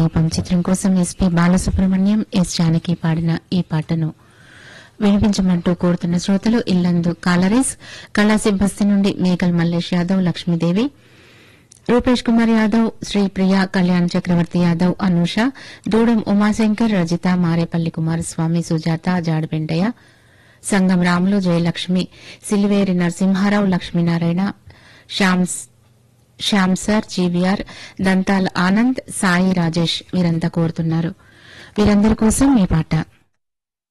దీపం చిత్రం కోసం ఎస్పీ బాలసుబ్రహ్మణ్యం ఎస్ జానకి పాడిన ఈ పాటను వినిపించమంటూ కోరుతున్న శ్రోతలు ఇల్లందు కాలరేస్ కళాసి బస్తి నుండి మేఘల్ మల్లేష్ యాదవ్ లక్ష్మీదేవి రూపేష్ కుమార్ యాదవ్ శ్రీ ప్రియా కళ్యాణ్ చక్రవర్తి యాదవ్ అనూష దూడం ఉమాశంకర్ రజిత మారేపల్లి కుమారస్వామి సుజాత జాడపెంటయ్య సంగం రాములు జయలక్ష్మి సిలివేరి నరసింహారావు లక్ష్మీనారాయణ శ్యామ్ శ్యామ్ సార్ జీవీఆర్ దంతాల్ ఆనంద్ సాయి రాజేష్ వీరంతా కోరుతున్నారు వీరందరి కోసం ఈ పాట